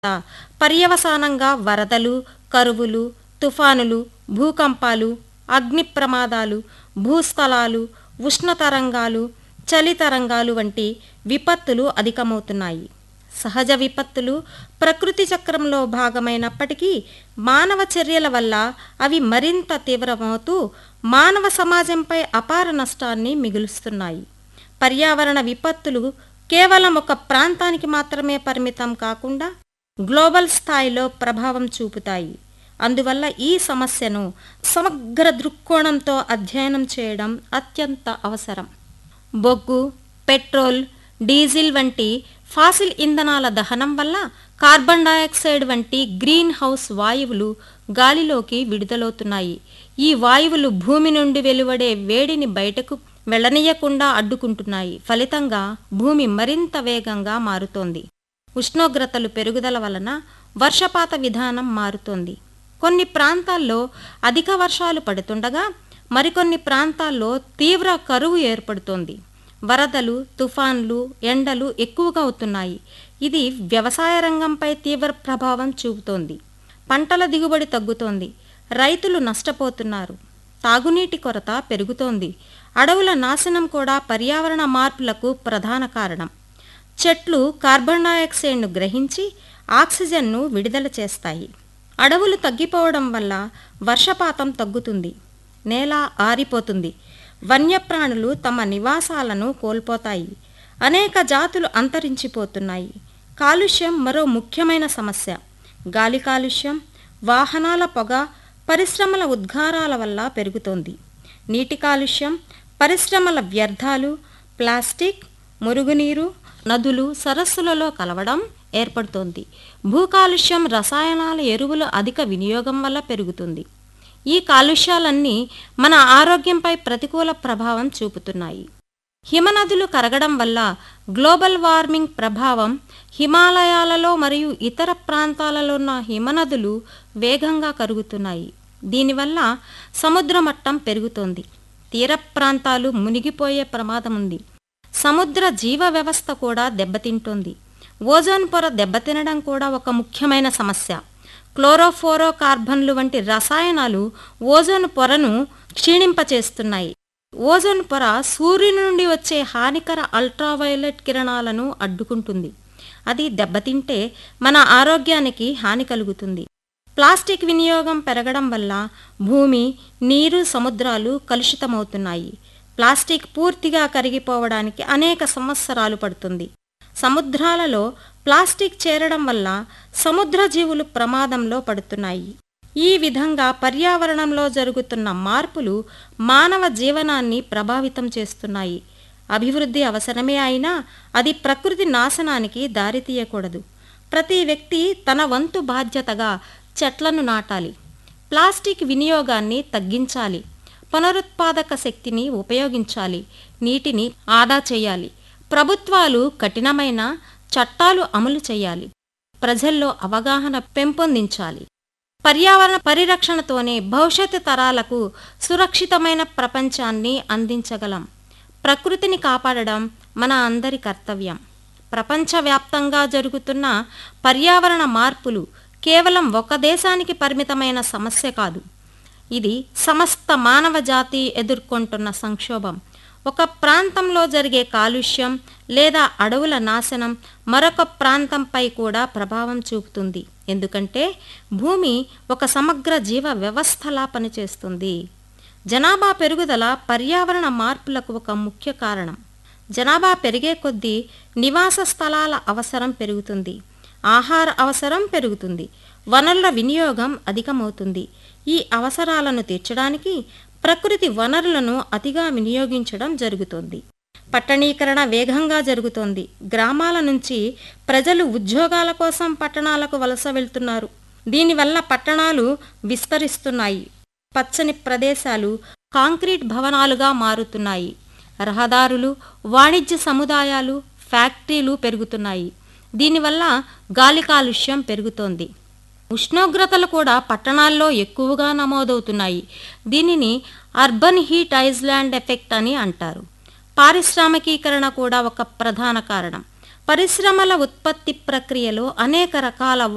పర్యవసానంగా వరదలు కరువులు తుఫానులు భూకంపాలు అగ్ని ప్రమాదాలు భూస్ఖలాలు ఉష్ణతరంగాలు చలి తరంగాలు వంటి విపత్తులు అధికమవుతున్నాయి సహజ విపత్తులు ప్రకృతి చక్రంలో భాగమైనప్పటికీ మానవ చర్యల వల్ల అవి మరింత తీవ్రమవుతూ మానవ సమాజంపై అపార నష్టాన్ని మిగులుస్తున్నాయి పర్యావరణ విపత్తులు కేవలం ఒక ప్రాంతానికి మాత్రమే పరిమితం కాకుండా గ్లోబల్ స్థాయిలో ప్రభావం చూపుతాయి అందువల్ల ఈ సమస్యను సమగ్ర దృక్కోణంతో అధ్యయనం చేయడం అత్యంత అవసరం బొగ్గు పెట్రోల్ డీజిల్ వంటి ఫాసిల్ ఇంధనాల దహనం వల్ల కార్బన్ డయాక్సైడ్ వంటి గ్రీన్ హౌస్ వాయువులు గాలిలోకి విడుదలవుతున్నాయి ఈ వాయువులు భూమి నుండి వెలువడే వేడిని బయటకు వెళ్ళనీయకుండా అడ్డుకుంటున్నాయి ఫలితంగా భూమి మరింత వేగంగా మారుతోంది ఉష్ణోగ్రతలు పెరుగుదల వలన వర్షపాత విధానం మారుతోంది కొన్ని ప్రాంతాల్లో అధిక వర్షాలు పడుతుండగా మరికొన్ని ప్రాంతాల్లో తీవ్ర కరువు ఏర్పడుతోంది వరదలు తుఫాన్లు ఎండలు ఎక్కువగా అవుతున్నాయి ఇది వ్యవసాయ రంగంపై తీవ్ర ప్రభావం చూపుతోంది పంటల దిగుబడి తగ్గుతోంది రైతులు నష్టపోతున్నారు తాగునీటి కొరత పెరుగుతోంది అడవుల నాశనం కూడా పర్యావరణ మార్పులకు ప్రధాన కారణం చెట్లు కార్బన్ డయాక్సైడ్ను గ్రహించి ఆక్సిజన్ను విడుదల చేస్తాయి అడవులు తగ్గిపోవడం వల్ల వర్షపాతం తగ్గుతుంది నేల ఆరిపోతుంది వన్యప్రాణులు తమ నివాసాలను కోల్పోతాయి అనేక జాతులు అంతరించిపోతున్నాయి కాలుష్యం మరో ముఖ్యమైన సమస్య గాలి కాలుష్యం వాహనాల పొగ పరిశ్రమల ఉద్గారాల వల్ల పెరుగుతోంది నీటి కాలుష్యం పరిశ్రమల వ్యర్థాలు ప్లాస్టిక్ మురుగునీరు నదులు సరస్సులలో కలవడం ఏర్పడుతోంది భూ కాలుష్యం రసాయనాల ఎరువుల అధిక వినియోగం వల్ల పెరుగుతుంది ఈ కాలుష్యాలన్నీ మన ఆరోగ్యంపై ప్రతికూల ప్రభావం చూపుతున్నాయి హిమనదులు కరగడం వల్ల గ్లోబల్ వార్మింగ్ ప్రభావం హిమాలయాలలో మరియు ఇతర ప్రాంతాలలో ఉన్న హిమనదులు వేగంగా కరుగుతున్నాయి దీనివల్ల సముద్ర మట్టం పెరుగుతోంది తీర ప్రాంతాలు మునిగిపోయే ప్రమాదం ఉంది సముద్ర జీవ వ్యవస్థ కూడా దెబ్బతింటోంది ఓజోన్ పొర దెబ్బతినడం కూడా ఒక ముఖ్యమైన సమస్య క్లోరోఫోరో కార్బన్లు వంటి రసాయనాలు ఓజోన్ పొరను క్షీణింపచేస్తున్నాయి ఓజోన్ పొర సూర్యుని నుండి వచ్చే హానికర అల్ట్రావైలెట్ కిరణాలను అడ్డుకుంటుంది అది దెబ్బతింటే మన ఆరోగ్యానికి హాని కలుగుతుంది ప్లాస్టిక్ వినియోగం పెరగడం వల్ల భూమి నీరు సముద్రాలు కలుషితమవుతున్నాయి ప్లాస్టిక్ పూర్తిగా కరిగిపోవడానికి అనేక సంవత్సరాలు పడుతుంది సముద్రాలలో ప్లాస్టిక్ చేరడం వల్ల సముద్ర జీవులు ప్రమాదంలో పడుతున్నాయి ఈ విధంగా పర్యావరణంలో జరుగుతున్న మార్పులు మానవ జీవనాన్ని ప్రభావితం చేస్తున్నాయి అభివృద్ధి అవసరమే అయినా అది ప్రకృతి నాశనానికి దారితీయకూడదు ప్రతి వ్యక్తి తన వంతు బాధ్యతగా చెట్లను నాటాలి ప్లాస్టిక్ వినియోగాన్ని తగ్గించాలి పునరుత్పాదక శక్తిని ఉపయోగించాలి నీటిని ఆదా చేయాలి ప్రభుత్వాలు కఠినమైన చట్టాలు అమలు చేయాలి ప్రజల్లో అవగాహన పెంపొందించాలి పర్యావరణ పరిరక్షణతోనే భవిష్యత్తు తరాలకు సురక్షితమైన ప్రపంచాన్ని అందించగలం ప్రకృతిని కాపాడడం మన అందరి కర్తవ్యం ప్రపంచవ్యాప్తంగా జరుగుతున్న పర్యావరణ మార్పులు కేవలం ఒక దేశానికి పరిమితమైన సమస్య కాదు ఇది సమస్త మానవ జాతి ఎదుర్కొంటున్న సంక్షోభం ఒక ప్రాంతంలో జరిగే కాలుష్యం లేదా అడవుల నాశనం మరొక ప్రాంతంపై కూడా ప్రభావం చూపుతుంది ఎందుకంటే భూమి ఒక సమగ్ర జీవ వ్యవస్థలా పనిచేస్తుంది జనాభా పెరుగుదల పర్యావరణ మార్పులకు ఒక ముఖ్య కారణం జనాభా పెరిగే కొద్దీ నివాస స్థలాల అవసరం పెరుగుతుంది ఆహార అవసరం పెరుగుతుంది వనరుల వినియోగం అధికమవుతుంది ఈ అవసరాలను తీర్చడానికి ప్రకృతి వనరులను అతిగా వినియోగించడం జరుగుతోంది పట్టణీకరణ వేగంగా జరుగుతోంది గ్రామాల నుంచి ప్రజలు ఉద్యోగాల కోసం పట్టణాలకు వలస వెళ్తున్నారు దీనివల్ల పట్టణాలు విస్తరిస్తున్నాయి పచ్చని ప్రదేశాలు కాంక్రీట్ భవనాలుగా మారుతున్నాయి రహదారులు వాణిజ్య సముదాయాలు ఫ్యాక్టరీలు పెరుగుతున్నాయి దీనివల్ల గాలి కాలుష్యం పెరుగుతోంది ఉష్ణోగ్రతలు కూడా పట్టణాల్లో ఎక్కువగా నమోదవుతున్నాయి దీనిని అర్బన్ హీట్ ఐస్లాండ్ ఎఫెక్ట్ అని అంటారు పారిశ్రామికీకరణ కూడా ఒక ప్రధాన కారణం పరిశ్రమల ఉత్పత్తి ప్రక్రియలో అనేక రకాల